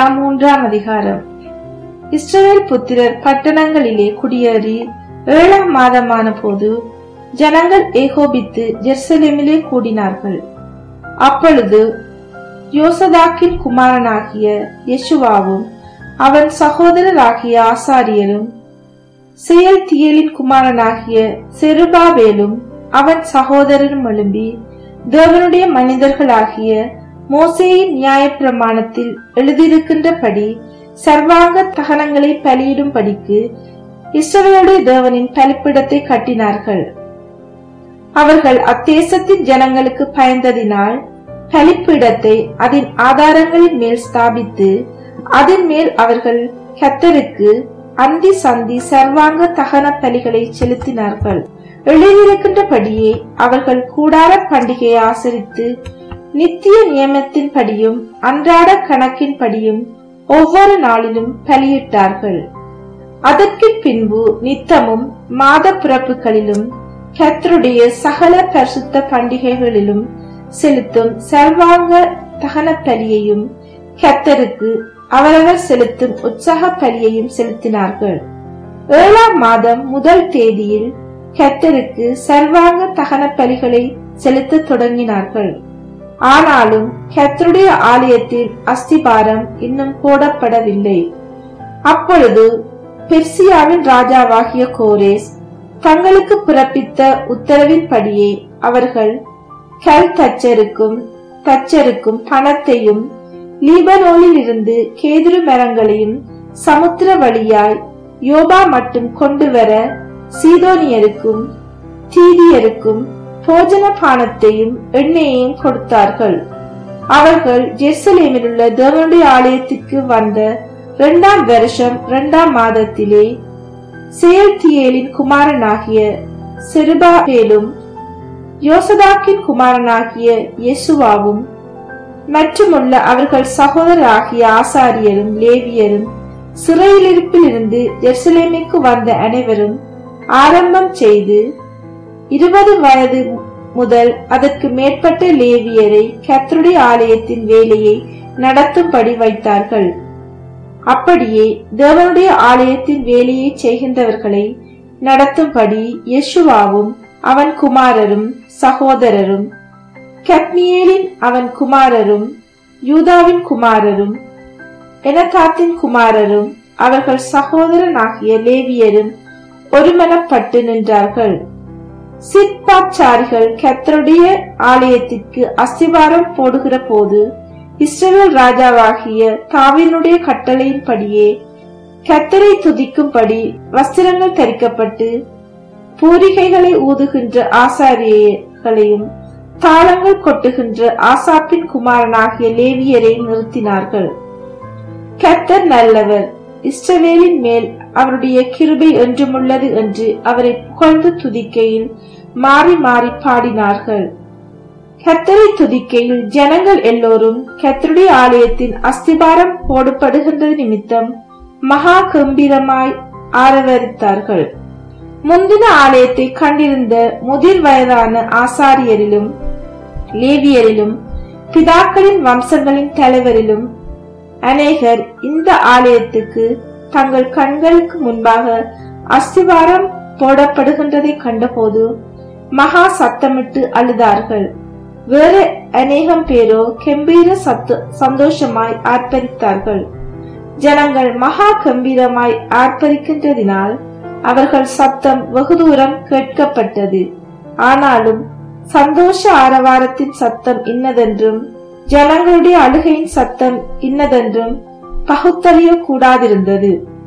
Ezra மூன்றாம் அதிகாரம் இஸ்ரவேல் புத்திரர் பட்டணங்களிலே குடியேறி ஏழாம் மாதமான போது ஜனங்கள் ஏகோபித்து ஜெருசலேமிலே கூடினார்கள் அப்பொழுது யோசதாக்கின் குமாரனாகிய யெஷுவாவும் அவன் சகோதரராகிய ஆசாரியரும் செயல்தியலின் குமாரனாகிய செருபாபேலும் அவன் சகோதரரும் எழும்பி தேவனுடைய மனிதர்களாகிய மோசேயின் நியாயப்பிரமாணத்தில் எழுதியிருக்கின்றபடி சர்வாங்க தகனங்களை பலியிடும்படிக்கு இஸ்ரவேலுடைய தேவனின் பலிப்பிடத்தை கட்டினார்கள் அவர்கள் அத்தேசத்தின் ஜனங்களுக்கு பயந்ததினால் பலிப்பீடத்தை அதன் ஆதாரங்களின் மேல் ஸ்தாபித்து அதன் மேல் அவர்கள் கத்தருக்கு அந்தி சந்தி சர்வாங்க தகன பலிகளை செலுத்தினார்கள் எழுதியிருக்கின்றபடியே அவர்கள் கூடார பண்டிகையை ஆசரித்து நித்திய நியமத்தின்படியும் அன்றாட கணக்கின்படியும் ஒவ்வொரு நாளிலும் பலியிட்டார்கள் அதற்கு பின்பு நித்தமும் மாத பிறப்புகளிலும் கத்தருடைய சகல பரிசுத்த பண்டிகைகளிலும் செலுத்தும் சர்வாங்க தகன பலியையும் கத்தருக்கு அவரவர் செலுத்தும் உற்சாக பலியையும் செலுத்தினார்கள் ஏழாம் மாதம் முதல் தேதியில் கத்தருக்கு சர்வாங்க தகன பலிகளை செலுத்த தொடங்கினார்கள் ஆனாலும் கத்தருடைய ஆலயத்தில் அஸ்திபாரம் இன்னும் போடப்படவில்லை அப்பொழுது பெர்சியாவின் ராஜாவாகிய கோரேஸ் தங்களுக்கு பிறப்பித்த உத்தரவின்படியே அவர்கள் கல் தச்சருக்கும் தச்சருக்கும் பணத்தையும் லீபனோனில் இருந்து கேதுரு மரங்களையும் சமுத்திர வழியாய் யோபா மட்டும் கொண்டு வர சீதோனியருக்கும் தீதியருக்கும் போஜன பானத்தையும் எண்ணெயையும் கொடுத்தார்கள் அவர்கள் ஜெருசலேமில் உள்ள தேவனுடைய ஆலயத்திற்கு வந்த இரண்டாம் வருஷம் இரண்டாம் மாதத்திலே செயல்தியேலின் குமாரனாகிய செருபாபேலும் யோசதாக்கின் குமாரனாகிய யெசுவாவும் மற்றுமுள்ள அவர்கள் சகோதரராகிய ஆசாரியரும் லேவியரும் சிறையிலிருப்பில் இருந்து ஜெருசலேமிற்கு வந்த அனைவரும் ஆரம்பம் செய்து இருபது வயது முதல் அதற்கு மேற்பட்ட லேவியரை கத்தருடைய ஆலயத்தின் வேலையை நடத்தும்படி வைத்தார்கள் அப்படியே தேவனுடைய ஆலயத்தின் வேலையை செய்கின்றவர்களை நடத்தும்படி யெசுவாவும் அவன் குமாரரும் சகோதரரும் கத்மியேலின் அவன் குமாரரும் யூதாவின் குமாரரும் எனதாத்தின் குமாரரும் அவர்கள் சகோதரனாகிய லேவியரும் ஒருமனப்பட்டு நின்றார்கள் சிற்பாச்சாரிகள் கத்தருடைய ஆலயத்திற்கு அஸ்திவாரம் போடுகிற போது இஸ்ரவேல் ராஜாவாகிய தாவினுடைய கட்டளையின்படியே கத்தரை துதிக்கும்படி வஸ்திரங்கள் தரிக்கப்பட்டு பூரிகைகளை ஊதுகின்ற ஆசாரியர்களையும் தாளங்கள் கொட்டுகின்ற ஆசாப்பின் குமாரனாகிய லேவியரை நிறுத்தினார்கள் கத்தர் நல்லவர் இஸ்ரவேலின் மேல் அவருடைய கிருபை என்றுமுள்ளது என்று அவரை புகழ்ந்து துதிக்கையில் மாறி மாறி பாடினார்கள் கத்தரை துதிக்கையில் ஜனங்கள் எல்லோரும் கத்தருடைய ஆலயத்தின் அஸ்திபாரம் போடப்படுகின்றது நிமித்தம் மகா கம்பீரமாய் ஆரவரித்தார்கள் முந்தின ஆலயத்தை கண்டிருந்த முதிர் வயதான ஆசாரியரிலும் லேவியரிலும் பிதாக்களின் வம்சங்களின் தலைவரிலும் அநேகர் இந்த ஆலயத்துக்கு தங்கள் கண்களுக்கு முன்பாக அஸ்திவாரம் போடப்படுகின்றதை கண்டபோது மகா சத்தமிட்டு அழுதார்கள் வேறு அநேகம் பேரோ கம்பீர சத்து சந்தோஷமாய் ஆர்ப்பரித்தார்கள் ஜனங்கள் மகா கம்பீரமாய் ஆர்ப்பரிக்கின்றதினால் அவர்கள் சத்தம் வெகு தூரம் கேட்கப்பட்டது ஆனாலும் சந்தோஷ ஆரவாரத்தின் சத்தம் இன்னதென்றும் ஜனங்களுடைய அழுகையின் சத்தம் இன்னதென்றும் பகுத்தறிய கூடாதிருந்தது